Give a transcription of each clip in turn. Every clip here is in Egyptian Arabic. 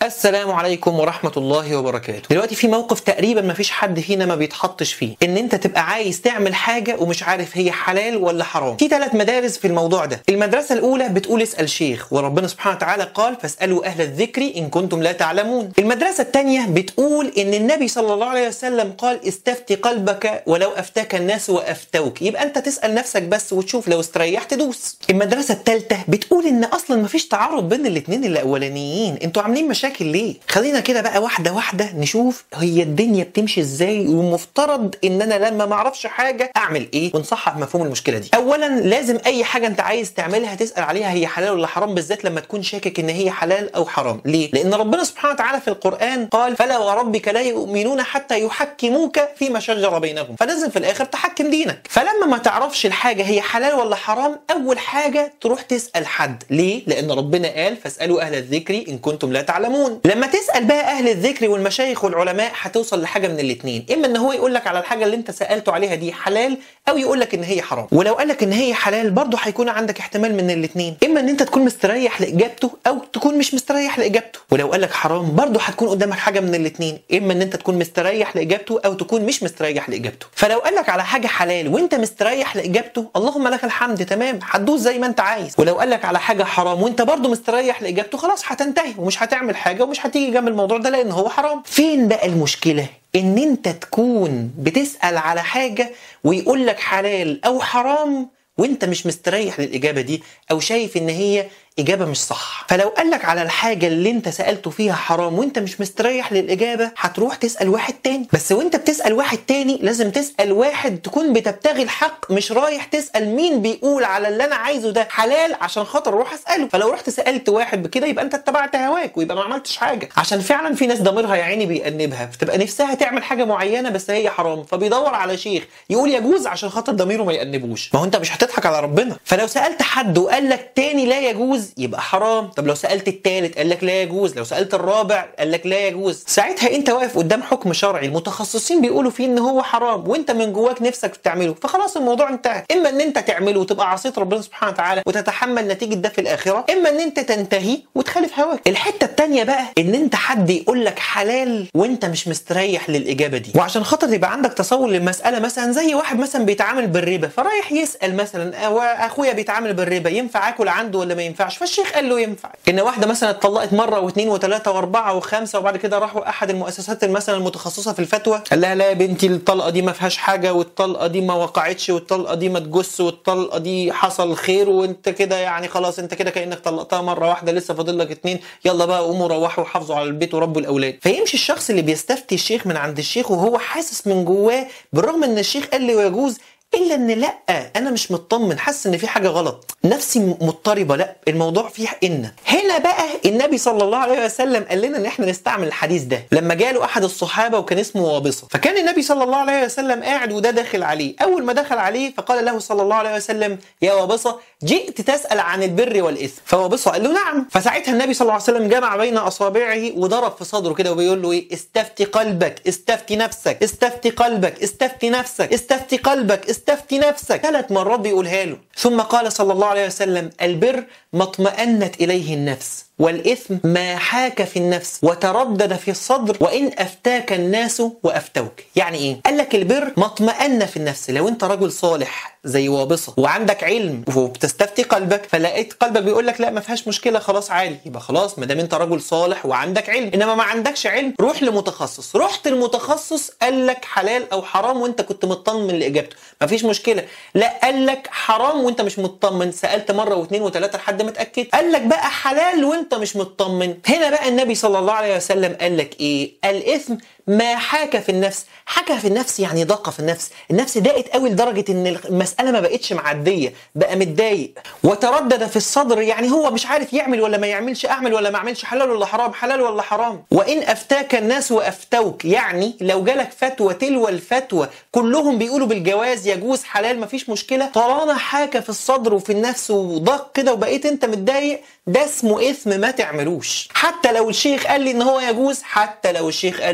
السلام عليكم ورحمة الله وبركاته دلوقتي في موقف تقريبا ما فيش حد فينا ما بيتحطش فيه ان انت تبقى عايز تعمل حاجة ومش عارف هي حلال ولا حرام في ثلاث مدارس في الموضوع ده المدرسة الاولى بتقول اسأل شيخ وربنا سبحانه وتعالى قال فاسألوا اهل الذكر ان كنتم لا تعلمون المدرسة الثانية بتقول ان النبي صلى الله عليه وسلم قال استفتي قلبك ولو افتاك الناس وافتوك يبقى انت تسأل نفسك بس وتشوف لو استريحت دوس المدرسة الثالثة بتقول ان اصلا ما فيش تعارض بين الاثنين الاولانيين انتوا عاملين مشاكل ليه خلينا كده بقى واحده واحده نشوف هي الدنيا بتمشي ازاي ومفترض ان انا لما ما اعرفش حاجه اعمل ايه ونصحح مفهوم المشكله دي اولا لازم اي حاجه انت عايز تعملها تسال عليها هي حلال ولا حرام بالذات لما تكون شاكك ان هي حلال او حرام ليه لان ربنا سبحانه وتعالى في القران قال فلا وربك لا يؤمنون حتى يحكموك فيما شجر بينهم فلازم في الاخر تحكم دينك فلما ما تعرفش الحاجه هي حلال ولا حرام اول حاجه تروح تسال حد ليه لان ربنا قال فاسالوا اهل الذكر ان كنتم لا تعلمون لما تسال بقى اهل الذكر والمشايخ والعلماء هتوصل لحاجه من الاثنين اما ان هو يقول لك على الحاجه اللي انت سالته عليها دي حلال او يقول لك ان هي حرام ولو قال لك ان هي حلال برضه هيكون عندك احتمال من الاثنين اما ان انت تكون مستريح لاجابته او تكون مش مستريح لاجابته ولو قال لك حرام برضه هتكون قدامك حاجه من الاثنين اما ان انت تكون مستريح لاجابته او تكون مش مستريح لاجابته فلو قال لك على حاجه حلال وانت مستريح لاجابته اللهم لك الحمد تمام هتدوس زي ما انت عايز ولو قال لك على حاجه حرام وانت برضه مستريح لاجابته خلاص هتنتهي ومش هتعمل حاجه ومش هتيجي جنب الموضوع ده لان هو حرام فين بقى المشكله ان انت تكون بتسال على حاجه ويقول لك حلال او حرام وانت مش مستريح للاجابه دي او شايف ان هي اجابه مش صح فلو قال لك على الحاجه اللي انت سالته فيها حرام وانت مش مستريح للاجابه هتروح تسال واحد تاني بس وانت بتسال واحد تاني لازم تسال واحد تكون بتبتغي الحق مش رايح تسال مين بيقول على اللي انا عايزه ده حلال عشان خاطر اروح اساله فلو رحت سالت واحد بكده يبقى انت اتبعت هواك ويبقى ما عملتش حاجه عشان فعلا في ناس ضميرها يا عيني بيأنبها فتبقى نفسها تعمل حاجه معينه بس هي حرام فبيدور على شيخ يقول يجوز عشان خاطر ضميره ما يأنبوش ما هو انت مش هتضحك على ربنا فلو سالت حد وقال لك تاني لا يجوز يبقى حرام طب لو سالت الثالث قال لك لا يجوز لو سالت الرابع قال لك لا يجوز ساعتها انت واقف قدام حكم شرعي المتخصصين بيقولوا فيه ان هو حرام وانت من جواك نفسك تعمله فخلاص الموضوع انتهى اما ان انت تعمله وتبقى عصيت ربنا سبحانه وتعالى وتتحمل نتيجه ده في الاخره اما ان انت تنتهي وتخالف هواك الحته الثانيه بقى ان انت حد يقول لك حلال وانت مش مستريح للاجابه دي وعشان خاطر يبقى عندك تصور للمساله مثلا زي واحد مثلا بيتعامل بالربا فرايح يسال مثلا اخويا بيتعامل بالربا ينفع اكل عنده ولا ما ينفعش فالشيخ قال له ينفع ان واحده مثلا اتطلقت مره واثنين وثلاثه واربعه وخمسه وبعد كده راحوا احد المؤسسات مثلا المتخصصه في الفتوى قال لها لا يا بنتي الطلقه دي ما فيهاش حاجه والطلقه دي ما وقعتش والطلقه دي ما تجس والطلقه دي حصل خير وانت كده يعني خلاص انت كده كانك طلقتها مره واحده لسه فاضل لك اثنين يلا بقى قوموا روحوا وحافظوا على البيت وربوا الاولاد فيمشي الشخص اللي بيستفتي الشيخ من عند الشيخ وهو حاسس من جواه بالرغم ان الشيخ قال لي ويجوز الا ان لا انا مش مطمن حاسس ان في حاجه غلط نفسي مضطربه لا الموضوع فيه ان هنا بقى النبي صلى الله عليه وسلم قال لنا ان احنا نستعمل الحديث ده لما جاله احد الصحابه وكان اسمه وابصه فكان النبي صلى الله عليه وسلم قاعد وده داخل عليه اول ما دخل عليه فقال له صلى الله عليه وسلم يا وابصه جئت تسال عن البر والاثم فوابصه قال له نعم فساعتها النبي صلى الله عليه وسلم جمع بين اصابعه وضرب في صدره كده وبيقول له ايه استفتي قلبك استفتي نفسك استفتي قلبك استفتي نفسك استفتي قلبك استفتي نفسك ثلاث مرات بيقولها له ثم قال صلى الله عليه وسلم البر ما اطمأنت إليه النفس والإثم ما حاك في النفس وتردد في الصدر وإن أفتاك الناس وأفتوك يعني إيه؟ قال لك البر ما اطمأن في النفس لو أنت رجل صالح زي وابصة وعندك علم وبتستفتي قلبك فلقيت قلبك بيقول لك لا ما فيهاش مشكلة خلاص عادي يبقى خلاص ما دام أنت رجل صالح وعندك علم إنما ما عندكش علم روح لمتخصص رحت المتخصص قال لك حلال أو حرام وأنت كنت مطمن لإجابته ما فيش مشكلة لا قال لك حرام وأنت مش مطمن سألت مرة واثنين وثلاثة لحد ما اتأكد قال لك بقى حلال وأنت مش مطمن هنا بقى النبي صلى الله عليه وسلم قال لك ايه الاثم ما حاك في النفس حكى في النفس يعني ضاق في النفس النفس ضاقت قوي لدرجه ان المساله ما بقتش معديه بقى متضايق وتردد في الصدر يعني هو مش عارف يعمل ولا ما يعملش اعمل ولا ما اعملش حلال ولا حرام حلال ولا حرام وان افتاك الناس وافتوك يعني لو جالك فتوى تلو الفتوى كلهم بيقولوا بالجواز يجوز حلال ما فيش مشكله طالما حاك في الصدر وفي النفس وضاق كده وبقيت انت متضايق ده اسمه اثم ما تعملوش حتى لو الشيخ قال لي ان هو يجوز حتى لو الشيخ قال لك ان هو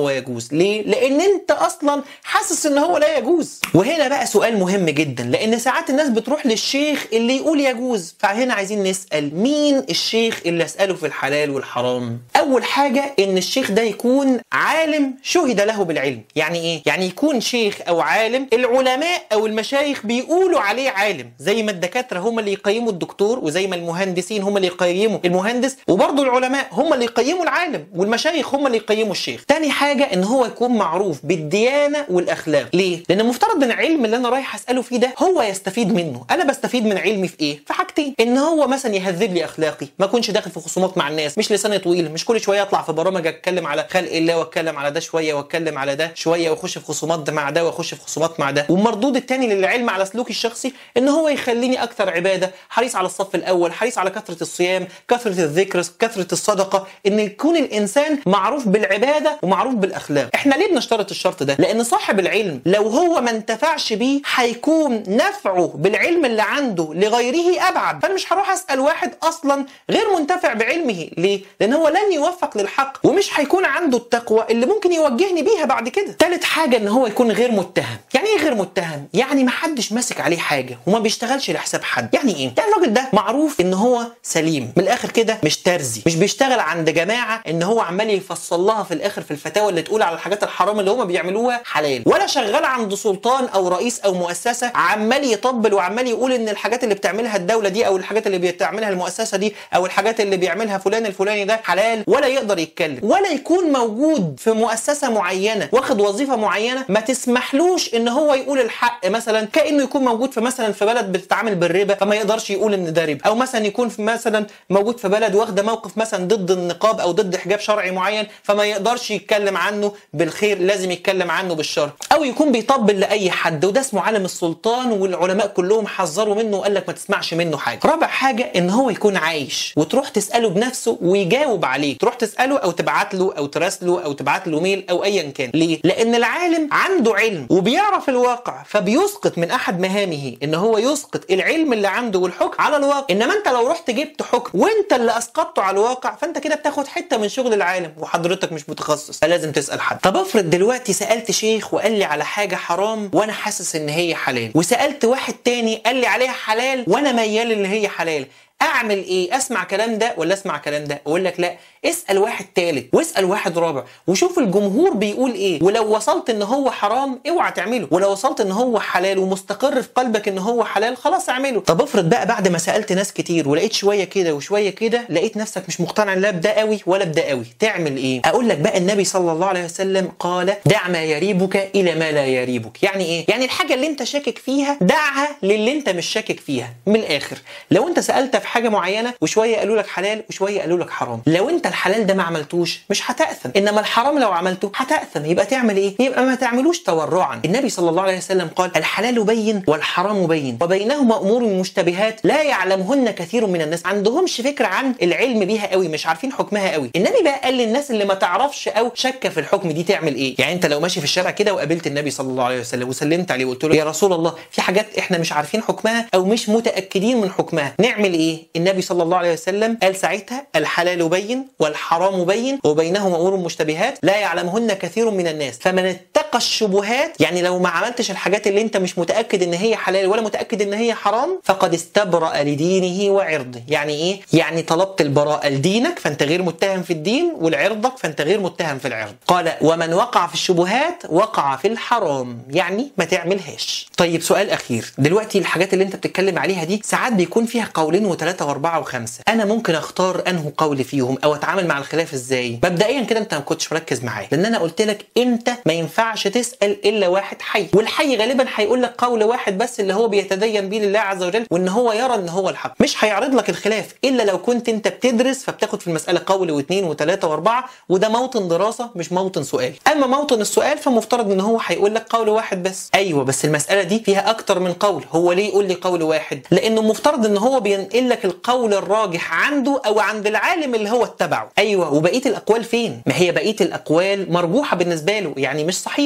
هو يجوز ليه لان انت اصلا حاسس ان هو لا يجوز وهنا بقى سؤال مهم جدا لان ساعات الناس بتروح للشيخ اللي يقول يجوز فهنا عايزين نسال مين الشيخ اللي اساله في الحلال والحرام اول حاجه ان الشيخ ده يكون عالم شهد له بالعلم يعني ايه يعني يكون شيخ او عالم العلماء او المشايخ بيقولوا عليه عالم زي ما الدكاتره هم اللي يقيموا الدكتور وزي ما المهندسين هم اللي يقيموا المهندس وبرضه العلماء هم اللي يقيموا العالم والمشايخ هم اللي يقيموا الشيخ تاني حاجه ان هو يكون معروف بالديانه والاخلاق ليه لان المفترض ان العلم اللي انا رايح اساله فيه ده هو يستفيد منه انا بستفيد من علمي في ايه في حاجتين ان هو مثلا يهذب لي اخلاقي ما اكونش داخل في خصومات مع الناس مش لساني طويل مش كل شويه اطلع في برامج اتكلم على خلق الله واتكلم على ده شويه واتكلم على ده شويه واخش في خصومات ده مع ده واخش في خصومات مع ده والمردود الثاني للعلم على سلوكي الشخصي ان هو يخليني اكثر عباده حريص على الصف الاول حريص على كثره الصيام كثره الذكر كثره الصدقه ان يكون الانسان معروف بالعباده ومعروف بالاخلاق احنا ليه بنشترط الشرط ده لان صاحب العلم لو هو ما انتفعش بيه هيكون نفعه بالعلم اللي عنده لغيره ابعد فانا مش هروح اسال واحد اصلا غير منتفع بعلمه ليه لان هو لن يوفق للحق ومش هيكون عنده التقوى اللي ممكن يوجهني بيها بعد كده ثالث حاجه ان هو يكون غير متهم يعني ايه غير متهم يعني ما حدش ماسك عليه حاجه وما بيشتغلش لحساب حد يعني ايه يعني الراجل ده معروف ان هو سليم من الاخر كده مش ترزي مش بيشتغل عند جماعه ان هو عمال يفصل لها في الاخر في الفتاوى اللي تقول على الحاجات الحرام اللي هم بيعملوها حلال ولا شغال عند سلطان او رئيس او مؤسسه عمال يطبل وعمال يقول ان الحاجات اللي بتعملها الدوله دي او الحاجات اللي بتعملها المؤسسه دي او الحاجات اللي بيعملها فلان الفلاني ده حلال ولا يقدر يتكلم ولا يكون موجود في مؤسسه معينه واخد وظيفه معينه ما تسمحلوش ان هو يقول الحق مثلا كانه يكون موجود في مثلا في بلد بتتعامل بالربا فما يقدرش يقول ان ده ربا او مثلا يكون في مثلا موجود في بلد واخده موقف مثلا ضد النقاب او ضد حجاب شرعي معين فما يقدرش يتكلم عنه بالخير لازم يتكلم عنه بالشر او يكون بيطبل لاي حد وده اسمه عالم السلطان والعلماء كلهم حذروا منه وقال لك ما تسمعش منه حاجه رابع حاجه ان هو يكون عايش وتروح تساله بنفسه ويجاوب عليك تروح تساله او تبعت له او تراسله او تبعت له ميل او ايا كان ليه لان العالم عنده علم وبيعرف الواقع فبيسقط من احد مهامه ان هو يسقط العلم اللي عنده والحكم على الواقع انما انت لو رحت جبت حكم وانت اللي اسقطته على الواقع فانت كده بتاخد حته من شغل العالم وحضرتك مش متخصص فلازم تسال حد طب افرض دلوقتي سالت شيخ وقال لي على حاجه حرام وانا حاسس ان هي حلال وسالت واحد تاني قال لي عليها حلال وانا ميال ان هي حلال اعمل ايه اسمع كلام ده ولا اسمع كلام ده اقول لك لا اسال واحد تالت واسال واحد رابع وشوف الجمهور بيقول ايه ولو وصلت ان هو حرام اوعى تعمله ولو وصلت ان هو حلال ومستقر في قلبك ان هو حلال خلاص اعمله طب افرض بقى بعد ما سالت ناس كتير ولقيت شويه كده وشويه كده لقيت نفسك مش مقتنع لا بده قوي ولا بده قوي تعمل ايه اقول لك بقى النبي صلى الله عليه وسلم قال دع ما يريبك الى ما لا يريبك يعني ايه يعني الحاجه اللي انت شاكك فيها دعها للي انت مش شاكك فيها من الاخر لو انت سالت في حاجه معينه وشويه قالوا لك حلال وشويه قالوا لك حرام لو انت الحلال ده ما عملتوش مش هتاثم انما الحرام لو عملته هتاثم يبقى تعمل ايه يبقى ما تعملوش تورعا النبي صلى الله عليه وسلم قال الحلال بين والحرام بين وبينهما امور مشتبهات لا يعلمهن كثير من الناس عندهمش فكره عن العلم بيها قوي مش عارفين حكمها قوي النبي بقى قال للناس اللي ما تعرفش او شاكه في الحكم دي تعمل ايه يعني انت لو ماشي في الشارع كده وقابلت النبي صلى الله عليه وسلم وسلمت عليه وقلت له يا رسول الله في حاجات احنا مش عارفين حكمها او مش متاكدين من حكمها نعمل ايه النبي صلى الله عليه وسلم قال ساعتها الحلال بين والحرام بين وبينهما امور مشتبهات لا يعلمهن كثير من الناس فمن اتقى الشبهات يعني لو ما عملتش الحاجات اللي انت مش متاكد ان هي حلال ولا متاكد ان هي حرام فقد استبرأ لدينه وعرضه يعني ايه يعني طلبت البراءه لدينك فانت غير متهم في الدين ولعرضك فانت غير متهم في العرض قال ومن وقع في الشبهات وقع في الحرام يعني ما تعملهاش طيب سؤال اخير دلوقتي الحاجات اللي انت بتتكلم عليها دي ساعات بيكون فيها قولين وثلاثه واربعه وخمسه انا ممكن اختار انه قول فيهم او اتعامل مع الخلاف ازاي مبدئيا كده انت ما كنتش مركز معايا لان انا قلت لك انت ما ينفعش تسال الا واحد حي والحي غالبا هيقول لك قول واحد بس اللي هو بيتدين بيه لله عز وجل وان هو يرى ان هو الحق مش هيعرض لك الخلاف الا لو كنت انت بتدرس فبتاخد في المساله قول واثنين وثلاثه واربعه وده موطن دراسه مش موطن سؤال اما موطن السؤال فمفترض ان هو هيقول لك قول واحد بس ايوه بس المساله دي فيها اكتر من قول هو ليه يقول لي قول واحد لانه مفترض ان هو بينقل لك القول الراجح عنده او عند العالم اللي هو اتبعه ايوه وبقيه الاقوال فين ما هي بقيه الاقوال مرجوحه بالنسبه له يعني مش صحيحه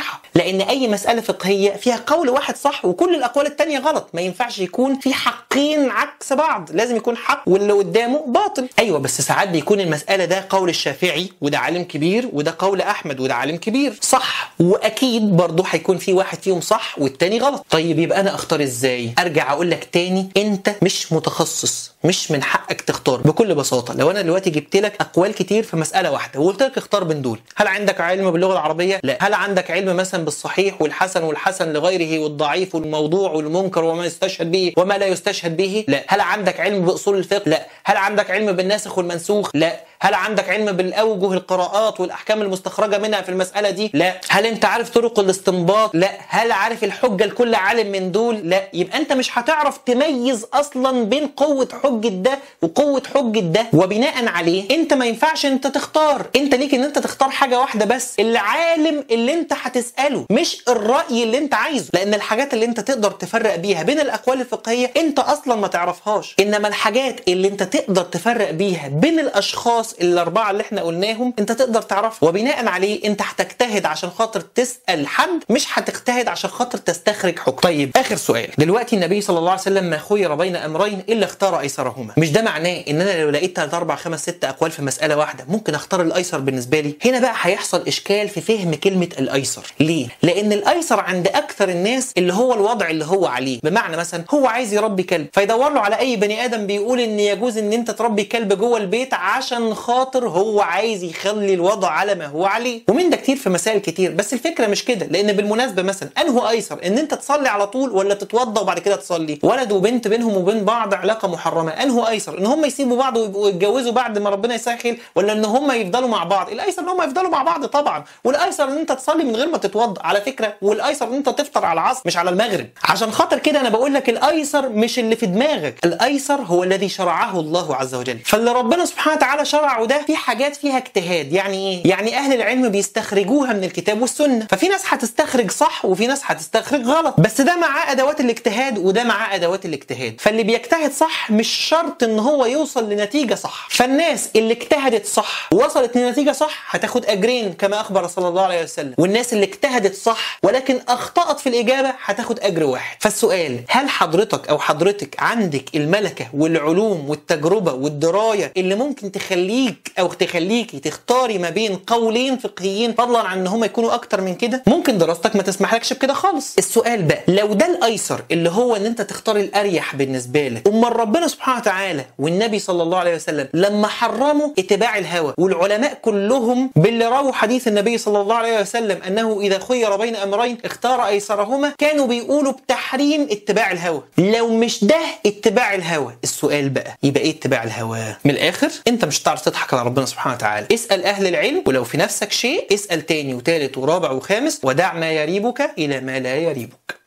صحيحه لان اي مساله فقهيه فيها قول واحد صح وكل الاقوال التانية غلط ما ينفعش يكون في حقين عكس بعض لازم يكون حق واللي قدامه باطل ايوه بس ساعات بيكون المساله ده قول الشافعي وده عالم كبير وده قول احمد وده عالم كبير صح واكيد برضه هيكون في واحد فيهم صح والتاني غلط طيب يبقى انا اختار ازاي ارجع اقول لك تاني انت مش متخصص مش من حقك تختار بكل بساطه لو انا دلوقتي جبت لك اقوال كتير في مساله واحده وقلت لك اختار بين دول هل عندك علم باللغه العربيه لا هل عندك علم مثلا بالصحيح والحسن والحسن لغيره والضعيف والموضوع والمنكر وما يستشهد به وما لا يستشهد به لا هل عندك علم باصول الفقه لا هل عندك علم بالناسخ والمنسوخ لا هل عندك علم بالاوجه القراءات والاحكام المستخرجه منها في المساله دي لا هل انت عارف طرق الاستنباط لا هل عارف الحجه لكل عالم من دول لا يبقى انت مش هتعرف تميز اصلا بين قوه حجه ده وقوه حجه ده وبناء عليه انت ما ينفعش انت تختار انت ليك ان انت تختار حاجه واحده بس العالم اللي انت هتساله مش الراي اللي انت عايزه لان الحاجات اللي انت تقدر تفرق بيها بين الاقوال الفقهيه انت اصلا ما تعرفهاش انما الحاجات اللي انت تقدر تفرق بيها بين الاشخاص الاربعه اللي احنا قلناهم انت تقدر تعرفها وبناء عليه انت هتجتهد عشان خاطر تسال حد مش هتجتهد عشان خاطر تستخرج حكم طيب اخر سؤال دلوقتي النبي صلى الله عليه وسلم ما خير بين امرين الا اختار ايسرهما مش ده معناه ان انا لو لقيت 3 4 5 6 اقوال في مساله واحده ممكن اختار الايسر بالنسبه لي هنا بقى هيحصل اشكال في فهم كلمه الايسر ليه لان الايسر عند اكثر الناس اللي هو الوضع اللي هو عليه بمعنى مثلا هو عايز يربي كلب فيدور له على اي بني ادم بيقول ان يجوز ان انت تربي كلب جوه البيت عشان خاطر هو عايز يخلي الوضع على ما هو عليه ومن ده كتير في مسائل كتير بس الفكره مش كده لان بالمناسبه مثلا انه ايسر ان انت تصلي على طول ولا تتوضى وبعد كده تصلي ولد وبنت بينهم وبين بعض علاقه محرمه انه ايسر ان هم يسيبوا بعض ويبقوا يتجوزوا بعد ما ربنا يسهل ولا ان هم يفضلوا مع بعض الايسر ان هم يفضلوا مع بعض طبعا والايسر ان انت تصلي من غير ما تتوضى على فكره والايسر ان انت تفطر على العصر مش على المغرب عشان خاطر كده انا بقول لك الايسر مش اللي في دماغك الايسر هو الذي شرعه الله عز وجل فاللي ربنا سبحانه وتعالى شرعه ده في حاجات فيها اجتهاد يعني ايه يعني اهل العلم بيستخرجوها من الكتاب والسنه ففي ناس هتستخرج صح وفي ناس هتستخرج غلط بس ده معاه ادوات الاجتهاد وده معاه ادوات الاجتهاد فاللي بيجتهد صح مش شرط ان هو يوصل لنتيجه صح فالناس اللي اجتهدت صح ووصلت لنتيجه صح هتاخد اجرين كما اخبر صلى الله عليه وسلم والناس اللي اجتهدت صح ولكن اخطات في الاجابه هتاخد اجر واحد فالسؤال هل حضرتك او حضرتك عندك الملكه والعلوم والتجربه والدرايه اللي ممكن تخليك او تخليكي تختاري ما بين قولين فقهيين فضلا عن ان هم يكونوا اكتر من كده ممكن دراستك ما تسمحلكش بكده خالص السؤال بقى لو ده الايسر اللي هو ان انت تختار الاريح بالنسبه لك امال ربنا سبحانه وتعالى والنبي صلى الله عليه وسلم لما حرموا اتباع الهوى والعلماء كلهم باللي رووا حديث النبي صلى الله عليه وسلم انه اذا خير بين امرين اختار ايسرهما كانوا بيقولوا بتحريم اتباع الهوى لو مش ده اتباع الهوى السؤال بقى يبقى ايه اتباع الهوى من الاخر انت مش هتعرف تضحك على ربنا سبحانه وتعالى اسال اهل العلم ولو في نفسك شيء اسال تاني وتالت ورابع وخامس ودع ما يريبك الى ما لا يريبك